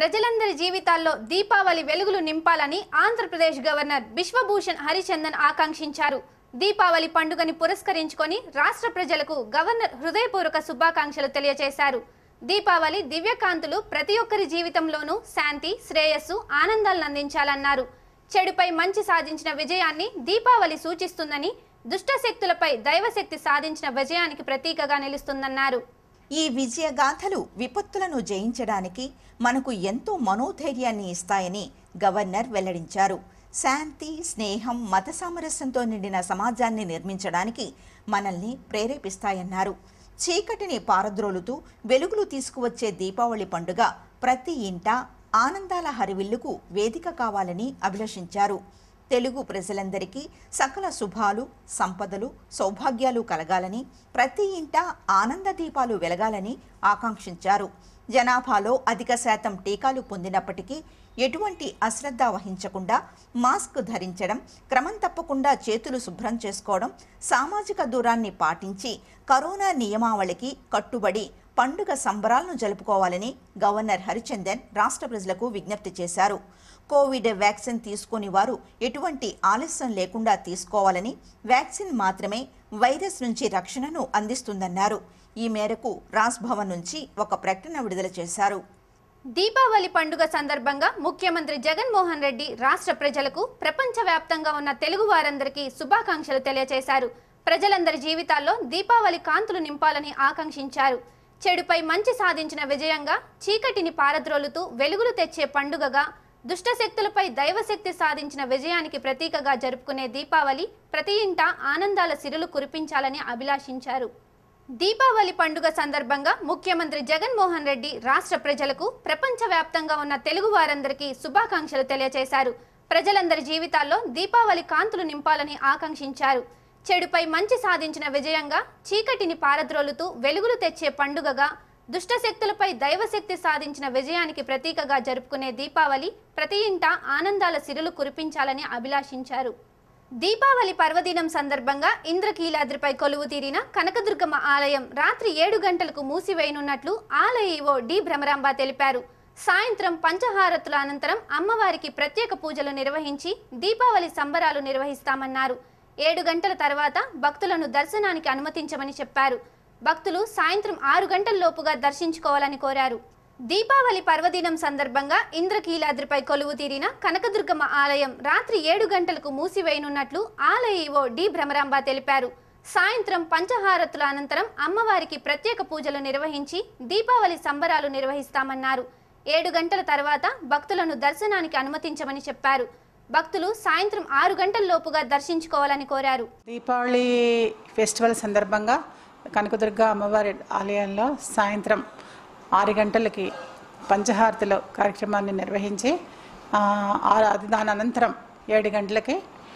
ప్రజలందరి జీవితాల్లో దీపావళి వెలుగులు నింపాలని ఆంధ్రప్రదేశ్ గవర్నర్ బిశ్వభూషణ్ హరిచందన్ ఆకాంక్షించారు దీపావళి పండుగని పురస్కరించుకొని రాష్ట్ర ప్రజలకు గవర్నర్ హృదయపూర్వక శుభాకాంక్షలు తెలియజేశారు దీపావళి దివ్యకాంతులు ప్రతి ఒక్కరి జీవితంలోనూ శాంతి శ్రేయస్సు ఆనందాలను అందించాలన్నారు చెడుపై మంచి సాధించిన విజయాన్ని దీపావళి సూచిస్తుందని దుష్ట శక్తులపై దైవశక్తి సాధించిన విజయానికి ప్రతీకగా నిలుస్తుందన్నారు ఈ విజయగాథలు విపత్తులను జయించడానికి మనకు ఎంతో మనోధైర్యాన్ని ఇస్తాయని గవర్నర్ వెల్లడించారు శాంతి స్నేహం మత సామరస్యంతో నిండిన సమాజాన్ని నిర్మించడానికి మనల్ని ప్రేరేపిస్తాయన్నారు చీకటిని పారద్రోలుతూ వెలుగులు తీసుకువచ్చే దీపావళి పండుగ ప్రతి ఇంట ఆనందాల హరివిల్లుకు వేదిక కావాలని అభిలషించారు తెలుగు ప్రజలందరికీ సకల శుభాలు సంపదలు సౌభాగ్యాలు కలగాలని ప్రతి ఇంట ఆనంద దీపాలు వెలగాలని ఆకాంక్షించారు జనాభాలో అధిక శాతం టీకాలు పొందినప్పటికీ ఎటువంటి అశ్రద్ధ వహించకుండా మాస్క్ ధరించడం క్రమం తప్పకుండా చేతులు శుభ్రం చేసుకోవడం సామాజిక దూరాన్ని పాటించి కరోనా నియమావళికి కట్టుబడి పండుగ సంబరాలను జరుపుకోవాలని గవర్నర్ హరిచందన్ రాష్ట్ర ప్రజలకు విజ్ఞప్తి చేశారు కోవిడ్ వ్యాక్సిన్ తీసుకుని వారు ఎటువంటి ఆలస్యం లేకుండా తీసుకోవాలని వ్యాక్సిన్ మాత్రమే వైరస్ నుంచి రక్షణను అందిస్తుందన్నారు ఈ మేరకు రాజ్భవన్ నుంచి ఒక ప్రకటన విడుదల చేశారు దీపావళి పండుగ సందర్భంగా ముఖ్యమంత్రి జగన్మోహన్ రెడ్డి రాష్ట్ర ప్రజలకు ప్రపంచవ్యాప్తంగా ఉన్న తెలుగు వారందరికీ శుభాకాంక్షలు తెలియజేశారు ప్రజలందరి జీవితాల్లో దీపావళి కాంతులు నింపాలని ఆకాంక్షించారు చెడుపై మంచి సాధించిన విజయంగా చీకటిని పారద్రోలుతూ వెలుగులు తెచ్చే పండుగగా దుష్టశక్తులపై దైవశక్తి సాధించిన విజయానికి ప్రతీకగా జరుపుకునే దీపావళి ప్రతి ఇంట ఆనందాల సిరులు కురిపించాలని అభిలాషించారు దీపావళి పండుగ సందర్భంగా ముఖ్యమంత్రి జగన్మోహన్ రెడ్డి రాష్ట్ర ప్రజలకు ప్రపంచవ్యాప్తంగా ఉన్న తెలుగు వారందరికీ శుభాకాంక్షలు తెలియజేశారు ప్రజలందరి జీవితాల్లో దీపావళి కాంతులు నింపాలని ఆకాంక్షించారు చెడుపై మంచి సాధించిన విజయంగా చీకటిని పారద్రోలుతూ వెలుగులు తెచ్చే పండుగగా దుష్టశక్తులపై దైవశక్తి సాధించిన విజయానికి ప్రతీకగా జరుపుకునే దీపావళి ప్రతి ఇంట ఆనందాల సిరులు కురిపించాలని అభిలాషించారు దీపావళి పర్వదినం సందర్భంగా ఇంద్రకీలాద్రిపై కొలువు తీరిన కనకదుర్గమ్మ ఆలయం రాత్రి ఏడు గంటలకు మూసివేయనున్నట్లు ఆలయ ఈవో డి భ్రమరాంబ తెలిపారు సాయంత్రం పంచహారతుల అనంతరం అమ్మవారికి ప్రత్యేక పూజలు నిర్వహించి దీపావళి సంబరాలు నిర్వహిస్తామన్నారు ఏడు గంటల తర్వాత భక్తులను దర్శనానికి అనుమతించమని చెప్పారు భక్తులు సాయంత్రం ఆరు గంటల లోపుగా దర్శించుకోవాలని కోరారు దీపావళి పర్వదినం సందర్భంగా ఇంద్రకీలాద్రిపై కొలువు తీరిన కనకదుర్గమ్మ ఆలయం రాత్రి ఏడు గంటలకు మూసివేయనున్నట్లు ఆలయ ఈవో డి భ్రమరాంబ తెలిపారు సాయంత్రం పంచహారతుల అనంతరం అమ్మవారికి ప్రత్యేక పూజలు నిర్వహించి దీపావళి సంబరాలు నిర్వహిస్తామన్నారు ఏడు గంటల తర్వాత భక్తులను దర్శనానికి అనుమతించమని చెప్పారు భక్తులు సాయంత్రం ఆరు గంటల లోపుగా దర్శించుకోవాలని కోరారు దీపావళి ఫెస్టివల్ సందర్భంగా కనకదుర్గ అమ్మవారి ఆలయంలో సాయంత్రం ఆరు గంటలకి పంచహారతిలో కార్యక్రమాన్ని నిర్వహించి ఆ, ఆ- అది దాని అనంతరం ఏడు గంటలకి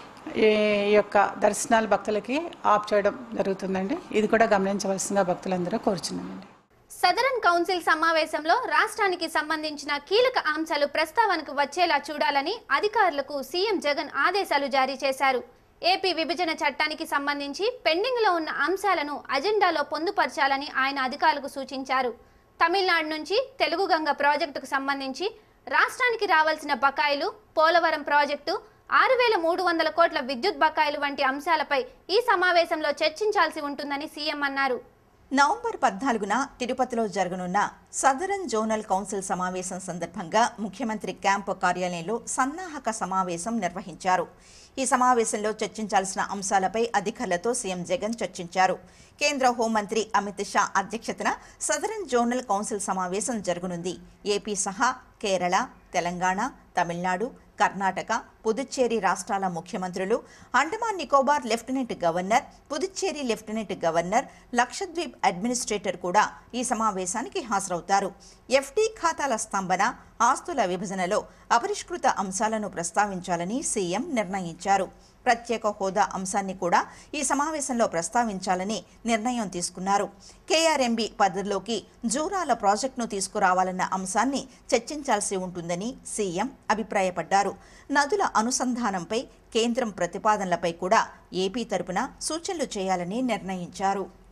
ఈ యొక్క దర్శనాలు భక్తులకి ఆఫ్ చేయడం జరుగుతుందండి ఇది కూడా గమనించవలసిందిగా భక్తులందరూ కోరుచున్నామండి సదరన్ కౌన్సిల్ సమావేశంలో రాష్ట్రానికి సంబంధించిన కీలక అంశాలు ప్రస్తావనకు వచ్చేలా చూడాలని అధికారులకు సీఎం జగన్ ఆదేశాలు జారీ చేశారు ఏపీ విభజన చట్టానికి సంబంధించి పెండింగ్లో ఉన్న అంశాలను అజెండాలో పొందుపరచాలని ఆయన అధికారులకు సూచించారు తమిళనాడు నుంచి తెలుగు గంగ ప్రాజెక్టుకు సంబంధించి రాష్ట్రానికి రావాల్సిన బకాయిలు పోలవరం ప్రాజెక్టు ఆరు వేల మూడు వందల కోట్ల విద్యుత్ బకాయిలు వంటి అంశాలపై ఈ సమావేశంలో చర్చించాల్సి ఉంటుందని సీఎం అన్నారు నవంబర్ పద్నాలుగున తిరుపతిలో జరగనున్న సదరన్ జోనల్ కౌన్సిల్ సమావేశం సందర్భంగా ముఖ్యమంత్రి క్యాంపు కార్యాలయంలో సన్నాహక సమావేశం నిర్వహించారు ఈ సమావేశంలో చర్చించాల్సిన అంశాలపై అధికారులతో సీఎం జగన్ చర్చించారు కేంద్ర హోంమంత్రి అమిత్ షా అధ్యక్షతన సదరన్ జోనల్ కౌన్సిల్ సమావేశం జరగనుంది ఏపీ సహా కేరళ తెలంగాణ తమిళనాడు కర్ణాటక పుదుచ్చేరి రాష్ట్రాల ముఖ్యమంత్రులు Andaman Nicobar lieutenant governor Puducherry lieutenant governor Lakshadweep administrator కూడా ఈ సమావేశానికి హాజరవుతారు ఎఫ్డీ ఖాతాల స్తంభన ఆస్తుల విభజనలో అపరిష్కృత అంశాలను ప్రస్తావించాలని సీఎం నిర్ణయించారు ప్రత్యేక హోదా అంశాన్ని కూడా ఈ సమావేశంలో ప్రస్తావించాలని నిర్ణయం తీసుకున్నారు కేఆర్ఎంబి పద్ధతిలోకి జూరాల ప్రాజెక్టును తీసుకురావాలన్న అంశాన్ని చర్చించాల్సి ఉంటుందని సీఎం అభిప్రాయపడ్డారు నదుల అనుసంధానంపై కేంద్రం ప్రతిపాదనలపై కూడా ఏపీ తరపున సూచనలు చేయాలని నిర్ణయించారు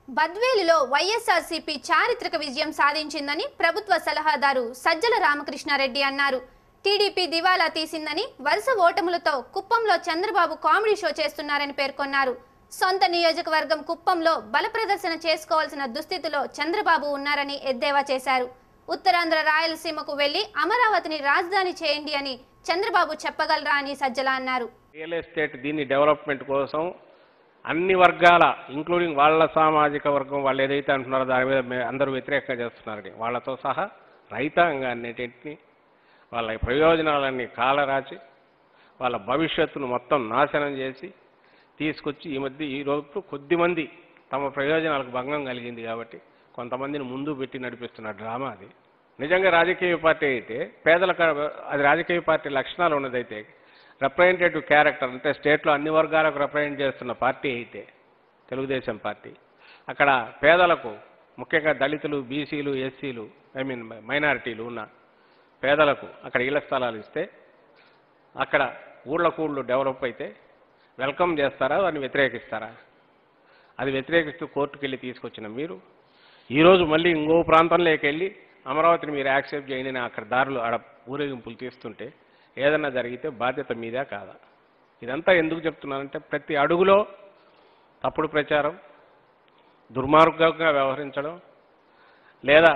బద్వేలులో వైఎస్ఆర్సీపీ చారిత్రక విజయం సాధించిందని ప్రభుత్వ సలహాదారు సజ్జల రామకృష్ణారెడ్డి అన్నారు టీడీపీ దివాలా తీసిందని వరుస ఓటములతో కుప్పంలో చంద్రబాబు కామెడీ షో చేస్తున్నారని పేర్కొన్నారు సొంత నియోజకవర్గం కుప్పంలో బల ప్రదర్శన చేసుకోవాల్సిన దుస్థితిలో చంద్రబాబు ఉన్నారని ఎద్దేవా చేశారు ఉత్తరాంధ్ర రాయలసీమకు వెళ్లి అమరావతిని రాజధాని చేయండి అని చంద్రబాబు చెప్పగలరా అని సజ్జల అన్నారు రియల్ ఎస్టేట్ దీన్ని డెవలప్మెంట్ కోసం అన్ని వర్గాల ఇంక్లూడింగ్ వాళ్ళ సామాజిక వర్గం వాళ్ళు ఏదైతే అంటున్నారో దాని మీద మే- అందరూ వ్యతిరేకంగా చేస్తున్నారని వాళ్ళతో సహా రైతాంగాన్నిటిని వాళ్ళ ప్రయోజనాలన్నీ కాలరాచి వాళ్ళ భవిష్యత్తును మొత్తం నాశనం చేసి తీసుకొచ్చి ఈ మధ్య ఈ రోజు కొద్దిమంది తమ ప్రయోజనాలకు భంగం కలిగింది కాబట్టి కొంతమందిని ముందు పెట్టి నడిపిస్తున్న డ్రామా అది నిజంగా రాజకీయ పార్టీ అయితే పేదలకు అది రాజకీయ పార్టీ లక్షణాలు ఉన్నదైతే రిప్రజెంటేటివ్ క్యారెక్టర్ అంటే స్టేట్లో అన్ని వర్గాలకు రిప్రజెంట్ చేస్తున్న పార్టీ అయితే తెలుగుదేశం పార్టీ అక్కడ పేదలకు ముఖ్యంగా దళితులు బీసీలు ఎస్సీలు ఐ మీన్ మైనారిటీలు ఉన్న పేదలకు అక్కడ ఇళ్ల స్థలాలు ఇస్తే అక్కడ ఊళ్ళకు ఊళ్ళు డెవలప్ అయితే వెల్కమ్ చేస్తారా దాన్ని వ్యతిరేకిస్తారా అది వ్యతిరేకిస్తూ కోర్టుకు వెళ్ళి తీసుకొచ్చిన మీరు ఈరోజు మళ్ళీ ఇంకో ప్రాంతంలోకి వెళ్ళి అమరావతిని మీరు యాక్సెప్ట్ చేయండి అని అక్కడ దారులు ఆడ ఊరేగింపులు తీస్తుంటే ఏదన్నా జరిగితే బాధ్యత మీదే కాదా ఇదంతా ఎందుకు చెప్తున్నానంటే ప్రతి అడుగులో తప్పుడు ప్రచారం దుర్మార్గంగా వ్యవహరించడం లేదా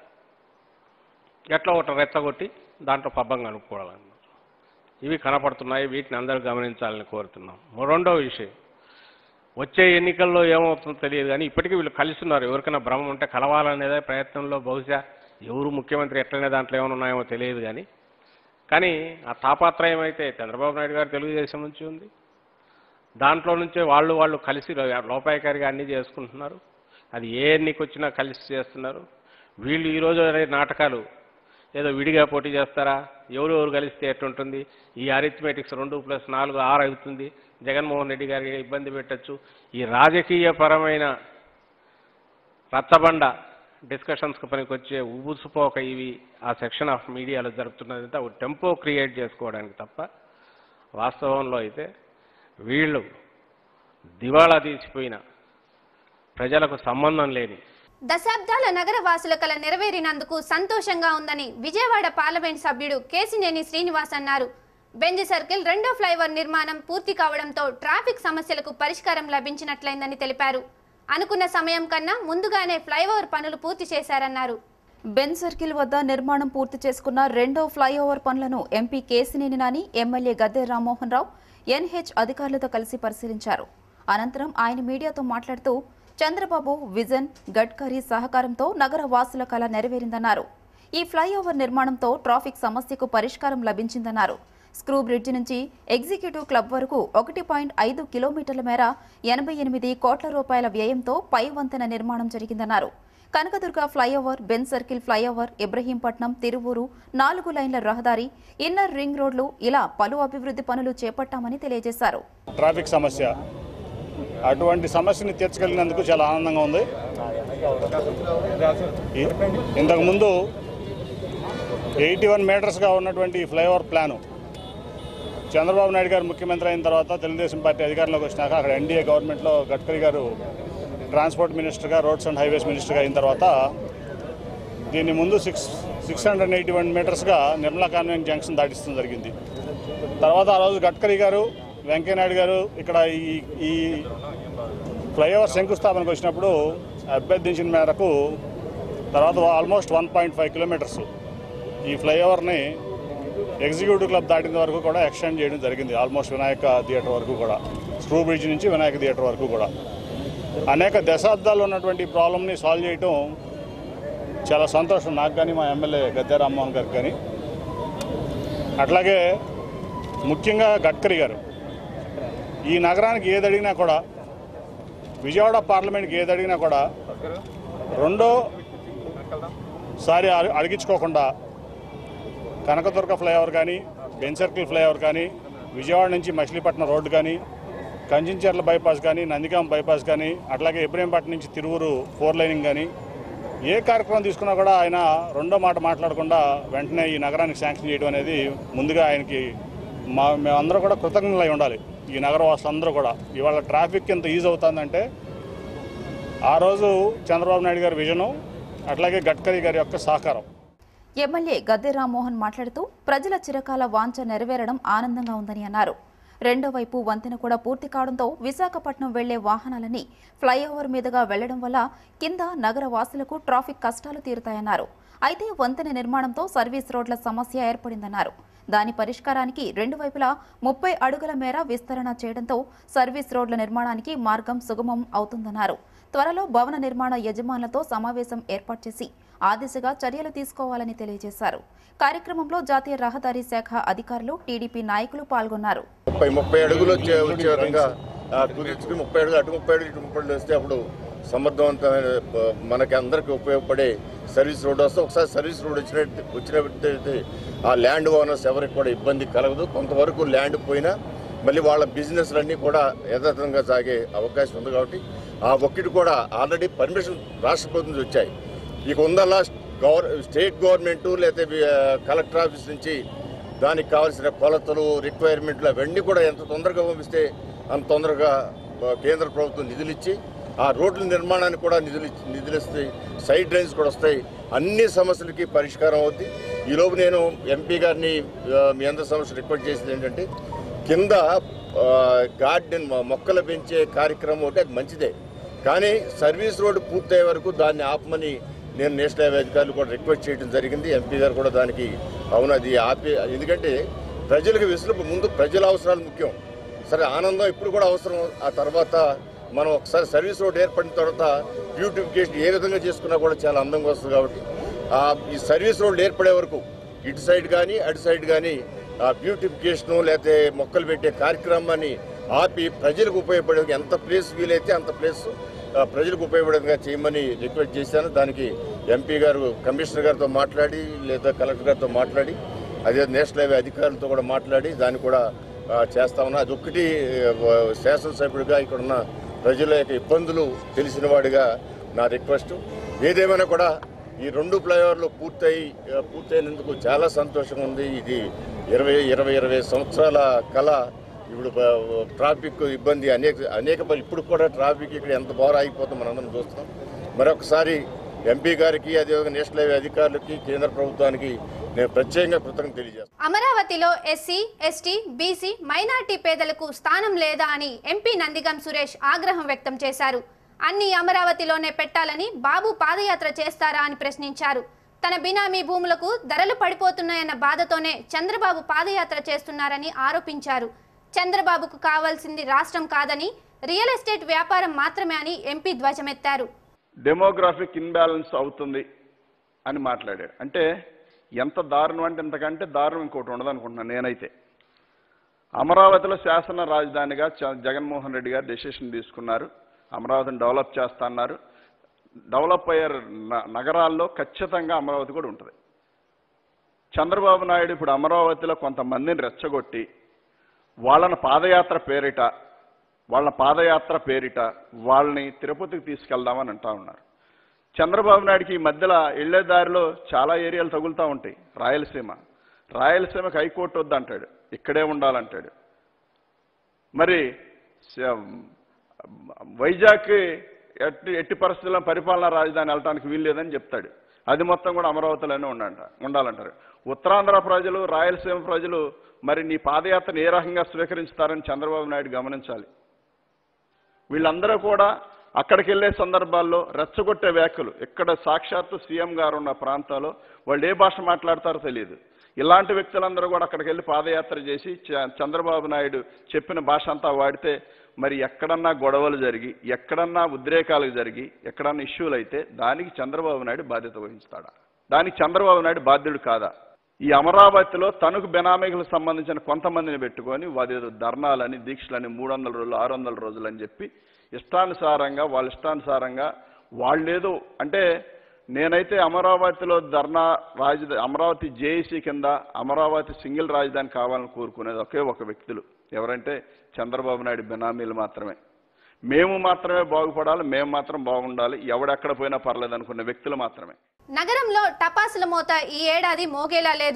ఎట్లా ఒకటి రెచ్చగొట్టి దాంట్లో పబ్బం కనుక్కోవాలన్నమాట ఇవి కనపడుతున్నాయి వీటిని అందరూ గమనించాలని కోరుతున్నాం రెండో విషయం వచ్చే ఎన్నికల్లో ఏమవుతుందో తెలియదు కానీ ఇప్పటికీ వీళ్ళు కలిసి ఉన్నారు ఎవరికైనా భ్రమం ఉంటే కలవాలనేదే ప్రయత్నంలో బహుశా ఎవరు ముఖ్యమంత్రి ఎట్లనే దాంట్లో ఏమైనా ఉన్నాయేమో తెలియదు కానీ కానీ ఆ తాపాత్రయం అయితే చంద్రబాబు నాయుడు గారు తెలుగుదేశం నుంచి ఉంది దాంట్లో నుంచే వాళ్ళు వాళ్ళు కలిసి లోపాయకారిగా అన్నీ చేసుకుంటున్నారు అది ఏ ఎన్నిక వచ్చినా కలిసి చేస్తున్నారు వీళ్ళు ఈరోజు అనే నాటకాలు ఏదో విడిగా పోటీ చేస్తారా ఎవరు ఎవరు కలిస్తే ఎట్లుంటుంది ఈ అరిథమెటిక్స్ రెండు ప్లస్ నాలుగు ఆరు అవుతుంది జగన్మోహన్ రెడ్డి గారికి ఇబ్బంది పెట్టచ్చు ఈ రాజకీయ పరమైన రచ్చబండ డిస్కషన్స్కి పనికొచ్చే ఉబుసుపోక ఇవి ఆ సెక్షన్ ఆఫ్ మీడియాలో జరుపుతున్నదంతా ఒక టెంపో క్రియేట్ చేసుకోవడానికి తప్ప వాస్తవంలో అయితే వీళ్ళు దివాళా తీసిపోయిన ప్రజలకు సంబంధం లేని దశాబ్దాల నగర వాసుల కల నెరవేరినందుకు సంతోషంగా ఉందని విజయవాడ పార్లమెంట్ సభ్యుడు కేసినేని శ్రీనివాస్ అన్నారు బెంజ్ సర్కిల్ రెండో ఫ్లైఓవర్ నిర్మాణం పూర్తి కావడంతో ట్రాఫిక్ సమస్యలకు పరిష్కారం లభించినట్లయిందని తెలిపారు అనుకున్న సమయం కన్నా ముందుగానే ఫ్లైఓవర్ పనులు పూర్తి చేశారన్నారు బెన్ సర్కిల్ వద్ద నిర్మాణం పూర్తి చేసుకున్న రెండో ఫ్లైఓవర్ పనులను MP Kesineni Nani MLA Gadde Rammohan Rao NH అధికారులతో కలిసి పరిశీలించారు అనంతరం ఆయన మీడియాతో మాట్లాడుతూ చంద్రబాబు విజన్ గడ్కరీ సహకారంతో నగర వాసుల కళ నెరవేరిందన్నారు ఈ ఫ్లైఓవర్ నిర్మాణంతో ట్రాఫిక్ సమస్యకు పరిష్కారం లభించిందన్నారు స్క్రూ బ్రిడ్జి నుంచి ఎగ్జిక్యూటివ్ క్లబ్ వరకు ఒకటి పాయింట్ ఐదు కిలోమీటర్ల మేర ఎనభై ఎనిమిది కోట్ల రూపాయల వ్యయంతో పై వంతెన నిర్మాణం జరిగిందన్నారు Kanakadurga flyover Benz circle flyover Ibrahimpatnam Tiruvuru నాలుగు లైన్ల రహదారి ఇన్నర్ రింగ్ రోడ్లు ఇలా పలు అభివృద్ధి పనులు చేపట్టామని తెలియజేశారు ట్రాఫిక్ సమస్య అటువంటి సమస్యని తీర్చగలిగినందుకు చాలా ఆనందంగా ఉంది ఇ- ఇంతకుముందు ఎయిటీ వన్ మీటర్స్గా ఉన్నటువంటి ఈ ఫ్లైఓవర్ ప్లాను చంద్రబాబు నాయుడు గారు ముఖ్యమంత్రి అయిన తర్వాత తెలుగుదేశం పార్టీ అధికారంలోకి వచ్చినాక అక్కడ ఎన్డీఏ గవర్నమెంట్లో గడ్కరీ గారు ట్రాన్స్పోర్ట్ మినిస్టర్గా రోడ్స్ అండ్ హైవేస్ మినిస్టర్గా అయిన తర్వాత దీన్ని ముందు six six hundred eighty one మీటర్స్గా నిర్మలా కాన్వెంట్ జంక్షన్ దాటిస్తూ జరిగింది తర్వాత ఆ రోజు గడ్కరీ గారు వెంకయ్యనాయుడు గారు ఇక్కడ ఈ ఈ ఫ్లైఓవర్ శంకుస్థాపనకు వచ్చినప్పుడు అభ్యర్థించిన మేరకు తర్వాత almost one point five kilometers ఈ ఫ్లైఓవర్ని ఎగ్జిక్యూటివ్ క్లబ్ దాటిన వరకు కూడా ఎక్స్టెండ్ చేయడం జరిగింది ఆల్మోస్ట్ వినాయక థియేటర్ వరకు కూడా స్క్రూ బ్రిడ్జ్ నుంచి వినాయక థియేటర్ వరకు కూడా అనేక దశాబ్దాలు ఉన్నటువంటి ప్రాబ్లమ్ని సాల్వ్ చేయటం చాలా సంతోషం నాకు కానీ మా ఎమ్మెల్యే గద్దె రామ్మోహన్ గారికి కానీ అట్లాగే ముఖ్యంగా గడ్కరీ గారు ఈ నగరానికి ఏది అడిగినా కూడా విజయవాడ పార్లమెంట్కి ఏది అడిగినా కూడా రెండో సారి అడి- అడిగించుకోకుండా కనకదుర్గ ఫ్లైఓవర్ కానీ బెన్ సర్కిల్ ఫ్లైఓవర్ కానీ విజయవాడ నుంచి మచిలీపట్నం రోడ్డు కానీ కంచించర్ల బైపాస్ కానీ నందిగాం బైపాస్ కానీ అట్లాగే ఇబ్రహీంపట్నం నుంచి తిరువురు ఫోర్ లైనింగ్ కానీ ఏ కార్యక్రమం తీసుకున్నా కూడా ఆయన రెండో మాట మాట్లాడకుండా వెంటనే ఈ నగరానికి శాంక్షన్ చేయడం అనేది ముందుగా ఆయనకి మా మేమందరం కూడా కృతజ్ఞతలై ఉండాలి ఈ నగర వాసులందరూ కూడా ఇవాళ ట్రాఫిక్ ఎంత ఈజీ అవుతుందంటే ఆ రోజు చంద్రబాబు నాయుడు గారి విజను అట్లాగే గడ్కరీ గారి యొక్క సహకారం ఎమ్మెల్యే గద్దె రామ్మోహన్ మాట్లాడుతూ ప్రజల చిరకాల వాంఛ నెరవేరడం ఆనందంగా ఉందని అన్నారు రెండో వైపు వంతెన కూడా పూర్తి కావడంతో విశాఖపట్నం వెళ్లే వాహనాలని ఫ్లైఓవర్ మీదుగా వెళ్లడం వల్ల కింద నగర వాసులకు ట్రాఫిక్ కష్టాలు తీరుతాయన్నారు అయితే వంతెన నిర్మాణంతో సర్వీస్ రోడ్ల సమస్య ఏర్పడిందన్నారు దాని పరిష్కారానికి రెండు వైపులా ముప్పై అడుగుల మేర విస్తరణ చేయడంతో సర్వీస్ రోడ్ల నిర్మాణానికి మార్గం సుగమం అవుతుందన్నారు త్వరలో భవన నిర్మాణ యజమానులతో సమావేశం ఏర్పాటు చేసి ఆ దిశగా చర్యలు తీసుకోవాలని తెలియజేశారు కార్యక్రమంలో జాతీయ రహదారి శాఖ అధికారులు టీడీపీ నాయకులు పాల్గొన్నారు ముప్పై ముప్పై అడుగులు వచ్చే వచ్చే విధంగా ఆ, కుదిర్చుకుని ముప్పై అడుగులు అటు ముప్పై అడుగులు ఇటు ముప్పై అడుగులు వస్తే అప్పుడు సమర్థవంతమైన ఆ, మనకి అందరికీ ఉపయోగపడే సర్వీస్ రోడ్ వస్తే ఒకసారి సర్వీస్ రోడ్ వచ్చినట్టు వచ్చినట్టయితే ఆ ల్యాండ్ ఓనర్స్ ఎవరికి కూడా ఇబ్బంది కలగదు కొంతవరకు ల్యాండ్ పోయినా మళ్ళీ వాళ్ళ బిజినెస్లన్నీ కూడా యథాతథంగా సాగే అవకాశం ఉంది కాబట్టి ఆ ఒక్కటి కూడా ఆల్రెడీ పర్మిషన్ రాష్ట్ర ప్రభుత్వం నుంచి వచ్చాయి ఇక ఉందల్లా గవర్ స్టేట్ గవర్నమెంట్ లేకపోతే ఆ, కలెక్టర్ ఆఫీస్ నుంచి దానికి కావాల్సిన కొలతలు రిక్వైర్మెంట్లు అవన్నీ కూడా ఎంత తొందరగా పంపిస్తే అంత తొందరగా ఆ, కేంద్ర ప్రభుత్వం నిధులు ఇచ్చి ఆ రోడ్ల నిర్మాణానికి కూడా నిధులు ఇచ్చి- నిధులు ఇస్తాయి సైడ్ డ్రైన్స్ కూడా వస్తాయి అన్ని సమస్యలకి పరిష్కారం అవుద్ది ఈలోపు నేను ఎంపీ గారిని ఆ, మీ అందరి సమస్య రిక్వెస్ట్ చేసింది ఏంటంటే కింద ఆ, గార్డెన్ మొ- మొక్కలు పెంచే కార్యక్రమం ఒకటి అది మంచిదే కానీ సర్వీస్ రోడ్డు పూర్తయ్యే వరకు దాన్ని ఆపమని నేను నేషనల్ హైవే అధికారులు కూడా రిక్వెస్ట్ చేయడం జరిగింది ఎంపీ గారు కూడా దానికి అవును అది ఆపి ఎందుకంటే ప్రజలకు వెసులుపు ముందు ప్రజల అవసరాలు ముఖ్యం సరే ఆనందం ఇప్పుడు కూడా అవసరం ఆ తర్వాత మనం ఒకసారి సర్వీస్ రోడ్ ఏర్పడిన తర్వాత బ్యూటిఫికేషన్ ఏ విధంగా చేసుకున్నా కూడా చాలా అందంగా వస్తుంది కాబట్టి ఆ ఈ సర్వీస్ రోడ్లు ఏర్పడే వరకు ఇటు సైడ్ కానీ అటు సైడ్ కానీ ఆ బ్యూటిఫికేషన్ లేకపోతే మొక్కలు పెట్టే కార్యక్రమాన్ని ఆపి ప్రజలకు ఉపయోగపడే ఎంత ప్లేస్ వీలైతే అంత ప్లేస్ ఆ, ప్రజలకు ఉపయోగపడేదిగా చేయమని రిక్వెస్ట్ చేశాను దానికి ఎంపీ గారు కమిషనర్ గారితో మాట్లాడి లేదా కలెక్టర్ గారితో మాట్లాడి అదే నేషనల్ హైవే అధికారులతో కూడా మాట్లాడి దాన్ని కూడా ఆ, చేస్తా ఉన్నా అది ఒక్కటి ఆ, శాసనసభ్యుడిగా ఇక్కడ ఉన్న ప్రజల యొక్క ఇబ్బందులు తెలిసిన వాడిగా నా రిక్వెస్ట్ ఏదేమైనా కూడా ఈ రెండు ఫ్లైఓవర్లు పూర్తయి ఆ, పూర్తయినందుకు చాలా సంతోషంగా ఉంది ఇది ఇరవై ఇరవై ఇరవై సంవత్సరాల కళ ఇప్పుడు ప- ట్రాఫిక్ ఇబ్బంది అనేక అనేక ప- ఇప్పుడు కూడా ట్రాఫిక్ ఇక్కడ ఎంత బాగా ఆగిపోతుందో మనందరం చూస్తున్నాం మరొకసారి ఎంపీ గారికి అదేవిధంగా నేషనల్ హైవే అధికారులకి కేంద్ర ప్రభుత్వానికి నేను ప్రత్యేకంగా కృతజ్ఞత తెలియజేస్తాను అమరావతిలో ఎస్సీ ఎస్టీ బీసీ మైనార్టీ పేదలకు స్థానం లేదా అని ఎంపీ నందిగం సురేష్ ఆగ్రహం వ్యక్తం చేశారు అన్ని అమరావతిలోనే పెట్టాలని బాబు పాదయాత్ర చేస్తారా అని ప్రశ్నించారు తన బినామీ భూములకు ధరలు పడిపోతున్నాయన్న బాధతోనే చంద్రబాబు పాదయాత్ర చేస్తున్నారని ఆరోపించారు చంద్రబాబుకు కావాల్సింది రాష్ట్రం కాదని రియల్ ఎస్టేట్ వ్యాపారం మాత్రమే అని ఎంపీ ధ్వజమెత్తారు డెమోగ్రాఫిక్ ఇన్బ్యాలెన్స్ అవుతుంది అని మాట్లాడాడు అంటే ఎంత దారుణం అంటే ఇంతకంటే దారుణం ఇంకోటి ఉండదు అనుకుంటున్నాను నేనైతే అమరావతిలో శాసన రాజధానిగా చ- జగన్మోహన్ రెడ్డి గారు డెసిషన్ తీసుకున్నారు అమరావతిని డెవలప్ చేస్తా అన్నారు డెవలప్ అయ్యే న- నగరాల్లో ఖచ్చితంగా అమరావతి కూడా ఉంటుంది చంద్రబాబు నాయుడు ఇప్పుడు అమరావతిలో కొంతమందిని రెచ్చగొట్టి వాళ్ళని పాదయాత్ర పేరిట వాళ్ళ పాదయాత్ర పేరిట వాళ్ళని తిరుపతికి తీసుకెళ్దామని అంటా ఉన్నారు చంద్రబాబు నాయుడుకి ఈ మధ్యలో వెళ్లే దారిలో చాలా ఏరియాలు తగులుతూ ఉంటాయి రాయలసీమ రాయలసీమకి హైకోర్టు వద్దు అంటాడు ఇక్కడే ఉండాలంటాడు మరి స- వైజాగ్ ఎట్టి ఎట్టి పరిస్థితుల్లో పరిపాలనా రాజధాని వెళ్ళటానికి వీల్లేదని చెప్తాడు అది మొత్తం కూడా అమరావతిలోనే ఉండంట ఉండాలంటారు ఉత్తరాంధ్ర ప్రజలు రాయలసీమ ప్రజలు మరి నీ పాదయాత్రను ఏ రకంగా స్వీకరిస్తారని చంద్రబాబు నాయుడు గమనించాలి వీళ్ళందరూ కూడా అక్కడికి వెళ్ళే సందర్భాల్లో రెచ్చగొట్టే వ్యాఖ్యలు ఇక్కడ సాక్షాత్తు సీఎం గారు ఉన్న ప్రాంతాల్లో వాళ్ళు ఏ భాష మాట్లాడతారో తెలియదు ఇలాంటి వ్యక్తులందరూ కూడా అక్కడికి వెళ్ళి పాదయాత్ర చేసి చ- చంద్రబాబు నాయుడు చెప్పిన భాష అంతా వాడితే మరి ఎక్కడన్నా గొడవలు జరిగి ఎక్కడన్నా ఉద్రేకాలు జరిగి ఎక్కడన్నా ఇష్యూలు అయితే దానికి చంద్రబాబు నాయుడు బాధ్యత వహిస్తాడా దానికి చంద్రబాబు నాయుడు బాధ్యుడు కాదా ఈ అమరావతిలో తనకు బెనామీలకు సంబంధించిన కొంతమందిని పెట్టుకొని వారి ధర్నాలని దీక్షలని మూడు వందల రోజులు ఆరు వందల రోజులు అని చెప్పి ఇష్టానుసారంగా వాళ్ళ ఇష్టానుసారంగా వాళ్ళేదో అంటే నేనైతే అమరావతిలో ధర్నా రాజధాని అమరావతి జేఏసీ కింద అమరావతి సింగిల్ రాజధాని కావాలని కోరుకునేది ఒకే ఒక వ్యక్తులు ఎవరంటే చంద్రబాబు నాయుడు బెనామీలు మాత్రమే మేము మాత్రమే బాగుపడాలి మేము మాత్రం బాగుండాలి ఎవడెక్కడ పోయినా పర్లేదు అనుకున్న వ్యక్తులు మాత్రమే నగరంలో టపాసుల మోత ఈ ఏడాది మోగేలా లేదు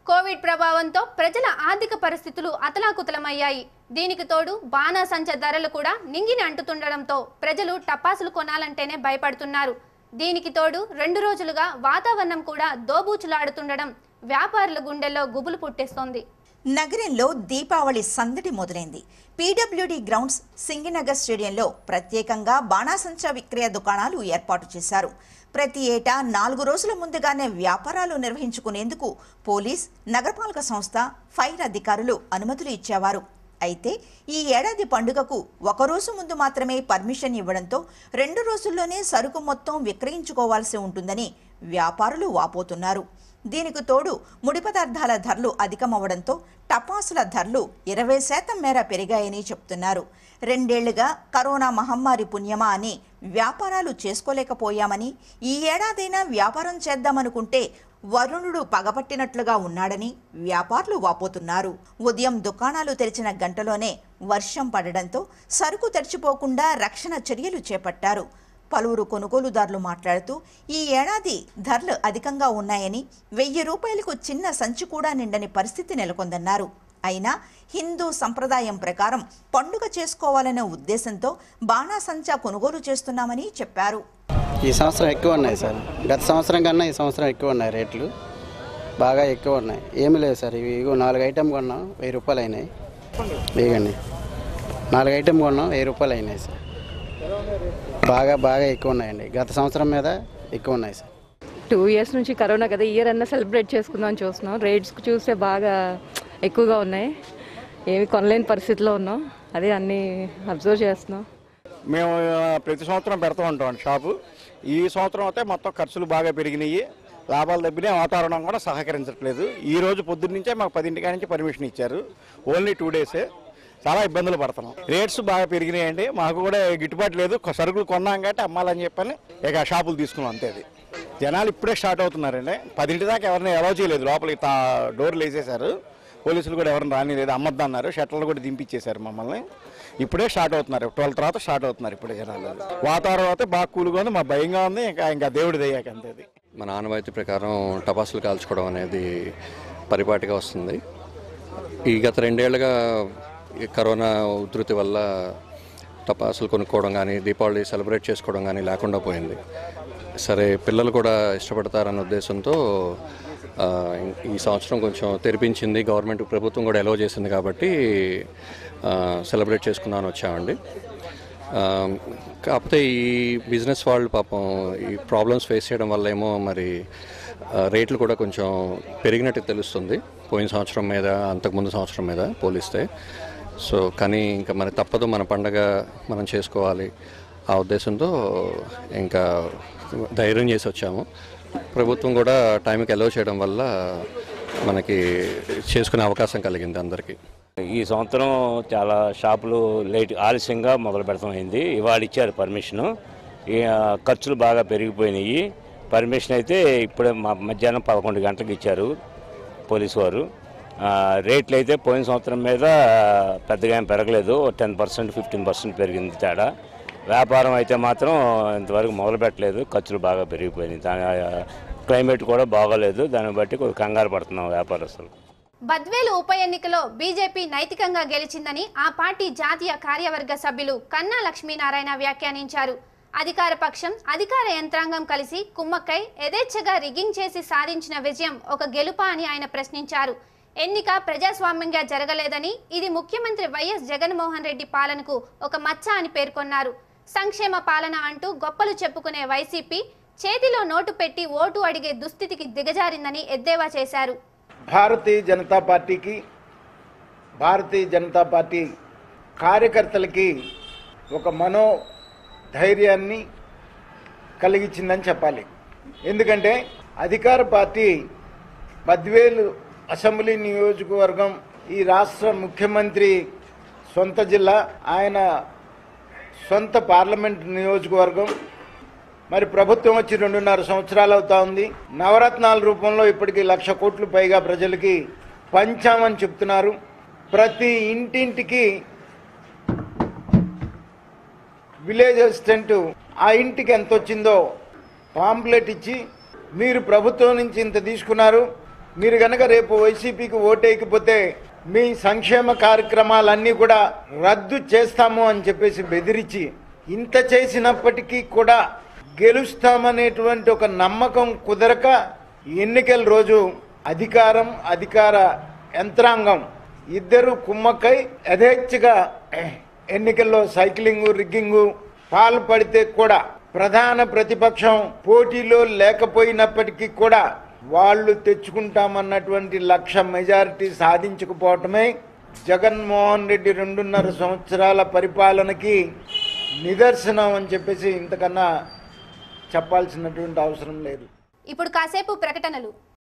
కోవిడ్ ప్రభావంతో ప్రజల ఆర్థిక పరిస్థితులు అతలాకుతలమయ్యాయి దీనికి తోడు బాణాసంచ ధరలు కూడా నింగిని అంటుతుండడంతో ప్రజలు టపాసులు కొనాలంటేనే భయపడుతున్నారు దీనికి తోడు రెండు రోజులుగా వాతావరణం కూడా దోబూచులాడుతుండడం వ్యాపారుల గుండెల్లో గుబులు పుట్టేస్తోంది నగరంలో దీపావళి సందడి మొదలైంది పీడబ్ల్యూడి గ్రౌండ్స్ సింగినగర్ స్టేడియంలో ప్రత్యేకంగా బాణాసంచా విక్రయ దుకాణాలు ఏర్పాటు చేశారు ప్రతి ఏటా నాలుగు రోజుల ముందుగానే వ్యాపారాలు నిర్వహించుకునేందుకు పోలీస్ నగరపాలక సంస్థ ఫైర్ అధికారులు అనుమతులు ఇచ్చేవారు అయితే ఈ ఏడాది పండుగకు ఒకరోజు ముందు మాత్రమే పర్మిషన్ ఇవ్వడంతో రెండు రోజుల్లోనే సరుకు మొత్తం విక్రయించుకోవాల్సి ఉంటుందని వ్యాపారులు వాపోతున్నారు దీనికి తోడు ముడి పదార్థాల ధరలు అధికమవడంతో టపాసుల ధరలు ఇరవై శాతం మేర పెరిగాయని చెప్తున్నారు రెండేళ్లుగా కరోనా మహమ్మారి పుణ్యమా అని వ్యాపారాలు చేసుకోలేకపోయామని ఈ ఏడాదైనా వ్యాపారం చేద్దామనుకుంటే వరుణుడు పగపట్టినట్లుగా ఉన్నాడని వ్యాపారులు వాపోతున్నారు ఉదయం దుకాణాలు తెరిచిన గంటలోనే వర్షం పడడంతో సరుకు తడిచిపోకుండా రక్షణ చర్యలు చేపట్టారు పలువురు కొనుగోలుదారులు మాట్లాడుతూ ఈ ఏడాది ధరలు అధికంగా ఉన్నాయని వెయ్యి రూపాయలకు చిన్న సంచి కూడా నిండని పరిస్థితి నెలకొందన్నారు అయినా హిందూ సంప్రదాయం ప్రకారం పండుగ చేసుకోవాలనే ఉద్దేశంతో బాణాసంచా కొనుగోలు చేస్తున్నామని చెప్పారు ఈ సంవత్సరం ఎక్కువ ఉన్నాయి సార్ గత సంవత్సరం కన్నా ఈ సంవత్సరం ఎక్కువ ఉన్నాయి రేట్లు బాగా ఎక్కువ ఉన్నాయి ఏమీ లేదు సార్ ఇవి ఇగో నాలుగు ఐటెం కొన్నాం వెయ్యి రూపాయలు అయినాయి వేగండి నాలుగు ఐటెం కొన్నాం వెయ్యి రూపాయలు అయినాయి సార్ బాగా బాగా ఎక్కువ ఉన్నాయండి గత సంవత్సరం మీద ఎక్కువ ఉన్నాయి సార్ టూ ఇయర్స్ నుంచి కరోనా కదా ఇయర్ అన్నా సెలబ్రేట్ చేసుకుందాం అని చూస్తున్నాం రేట్స్ చూస్తే బాగా ఎక్కువగా ఉన్నాయి ఏమి కొనలేని పరిస్థితిలో ఉన్నాం అదే అన్నీ అబ్జర్వ్ చేస్తున్నాం మేము ఆ, ప్రతి సంవత్సరం పెడతా ఉంటాం షాపు ఈ సంవత్సరం అయితే మొత్తం ఖర్చులు బాగా పెరిగినాయి లాభాలు తగ్గినాయి వాతావరణం కూడా సహకరించట్లేదు ఈ రోజు పొద్దున్న నుంచే మాకు పదింటి కాడి నుంచి పర్మిషన్ ఇచ్చారు ఓన్లీ టూ డేసే చాలా ఇబ్బందులు పడుతున్నాం రేట్స్ బాగా పెరిగినాయండి మాకు కూడా గిట్టుబాటు లేదు కొ- సరుకులు కొన్నాం కాబట్టి అమ్మాలని చెప్పని ఇక షాపులు తీసుకున్నాం అంతే అది జనాలు ఇప్పుడే స్టార్ట్ అవుతున్నారండి పదింటి దాకా ఎవరిని అలౌ చేయలేదు లోపలికి తా డోర్లు వేసేశారు పోలీసులు కూడా ఎవరిని రానిలేదు అమ్మద్దు అన్నారు షట్టర్లు కూడా దింపించేశారు మమ్మల్ని ఇప్పుడే స్టార్ట్ అవుతున్నారు ట్వెల్వ్ తర్వాత స్టార్ట్ అవుతున్నారు ఇప్పుడే జనాలు వాతావరణం అయితే బాగా కూల్గా ఉంది మాకు భయంగా ఉంది ఇంకా ఇంకా దేవుడి దయ్యాక అంతే అది మన ఆనవాయితీ ప్రకారం టపాసులు కాల్చుకోవడం అనేది పరిపాటిగా వస్తుంది ఈ గత రెండేళ్లుగా ఈ కరోనా ఉధృతి వల్ల టపాసులు కొనుక్కోవడం కానీ దీపావళి సెలబ్రేట్ చేసుకోవడం కానీ లేకుండా పోయింది సరే పిల్లలు కూడా ఇష్టపడతారన్న ఉద్దేశంతో ఆ, ఈ సంవత్సరం కొంచెం తెరిపించింది గవర్నమెంట్ ప్రభుత్వం కూడా ఎలవ్ చేసింది కాబట్టి ఆ, సెలబ్రేట్ చేసుకుందామని వచ్చామండి ఆ, కాకపోతే ఈ బిజినెస్ వాళ్ళు పాపం ఈ ప్రాబ్లమ్స్ ఫేస్ చేయడం వల్ల ఏమో మరి ఆ, రేట్లు కూడా కొంచెం పెరిగినట్టు తెలుస్తుంది పోయిన సంవత్సరం మీద అంతకుముందు సంవత్సరం మీద పోలిస్తే సో కానీ ఇంకా మరి తప్పదు మన పండగ మనం చేసుకోవాలి ఆ ఉద్దేశంతో ఇంకా ధైర్యం చేసి వచ్చాము ప్రభుత్వం కూడా టైంకి అలౌ చేయడం వల్ల మనకి చేసుకునే అవకాశం కలిగింది అందరికీ ఈ సంవత్సరం చాలా షాపులు లేట్ ఆలస్యంగా మొదలు పెడతాం అయింది ఇవాళ ఇచ్చారు పర్మిషను ఈ, ఆ, ఖర్చులు బాగా పెరిగిపోయినాయి పర్మిషన్ అయితే ఇప్పుడే మా మధ్యాహ్నం పదకొండు గంటలకు ఇచ్చారు పోలీసు వారు ఆ, రేట్లు అయితే పోయిన సంవత్సరం మీద పెద్దగా ఏం పెరగలేదు టెన్ పర్సెంట్ ఫిఫ్టీన్ పర్సెంట్ పెరిగింది తేడా వ్యాపారం అయితే మాత్రం ఇంతవరకు మొదలు పెట్టలేదు ఖర్చులు బాగా పెరిగిపోయినాయి దాని క్లైమేట్ కూడా బాగోలేదు దాన్ని బట్టి కొద్దిగా కంగారు పడుతున్నాం వ్యాపారస్తులు బద్వేలు ఉప ఎన్నికలో బీజేపీ నైతికంగా గెలిచిందని ఆ పార్టీ జాతీయ కార్యవర్గ సభ్యులు కన్నా లక్ష్మీనారాయణ వ్యాఖ్యానించారు అధికార పక్షం అధికార యంత్రాంగం కలిసి కుమ్మక్కై యథేచ్ఛగా రిగ్గింగ్ చేసి సాధించిన విజయం ఒక గెలుపా అని ఆయన ప్రశ్నించారు ఎన్నిక ప్రజాస్వామ్యంగా జరగలేదని ఇది ముఖ్యమంత్రి వైఎస్ జగన్మోహన్ రెడ్డి పాలనకు ఒక మచ్చ అని పేర్కొన్నారు సంక్షేమ పాలన అంటూ గొప్పలు చెప్పుకునే వైసీపీ చేతిలో నోటు పెట్టి ఓటు అడిగే దుస్థితికి దిగజారిందని ఎద్దేవా చేశారు భారతీయ జనతా పార్టీకి భారతీయ జనతా పార్టీ కార్యకర్తలకి ఒక మనో ధైర్యాన్ని కలిగించిందని చెప్పాలి ఎందుకంటే అధికార పార్టీ పద్వేలు అసెంబ్లీ నియోజకవర్గం ఈ రాష్ట్ర ముఖ్యమంత్రి సొంత జిల్లా ఆయన సొంత పార్లమెంట్ నియోజకవర్గం మరి ప్రభుత్వం వచ్చి రెండున్నర సంవత్సరాలు అవుతా ఉంది నవరత్నాల రూపంలో ఇప్పటికి లక్ష కోట్లు పైగా ప్రజలకి పంచామని చెప్తున్నారు ప్రతి ఇంటింటికి విలేజ్ అసిస్టెంట్ ఆ ఇంటికి ఎంత వచ్చిందో పాంప్లెట్ ఇచ్చి మీరు ప్రభుత్వం నుంచి ఇంత తీసుకున్నారు మీరు గనక రేపు వైసీపీకి ఓటేయకపోతే మీ సంక్షేమ కార్యక్రమాలన్నీ కూడా రద్దు చేస్తాము అని చెప్పేసి బెదిరించి ఇంత చేసినప్పటికీ కూడా గెలుస్తామనేటువంటి ఒక నమ్మకం కుదరక ఎన్నికల రోజు అధికారం అధికార యంత్రాంగం ఇద్దరు కుమ్మక్కై యథేచ్ఛగా ఎన్నికల్లో సైక్లింగ్ రిగ్గింగు పాల్పడితే కూడా ప్రధాన ప్రతిపక్షం పోటీలో లేకపోయినప్పటికీ కూడా వాళ్ళు తెచ్చుకుంటామన్నటువంటి లక్ష మెజారిటీ సాధించకపోవటమే జగన్మోహన్ రెడ్డి రెండున్నర సంవత్సరాల పరిపాలనకి నిదర్శనం అని చెప్పేసి ఇంతకన్నా చెప్పాల్సినటువంటి అవసరం లేదు ఇప్పుడు కాసేపు ప్రకటనలు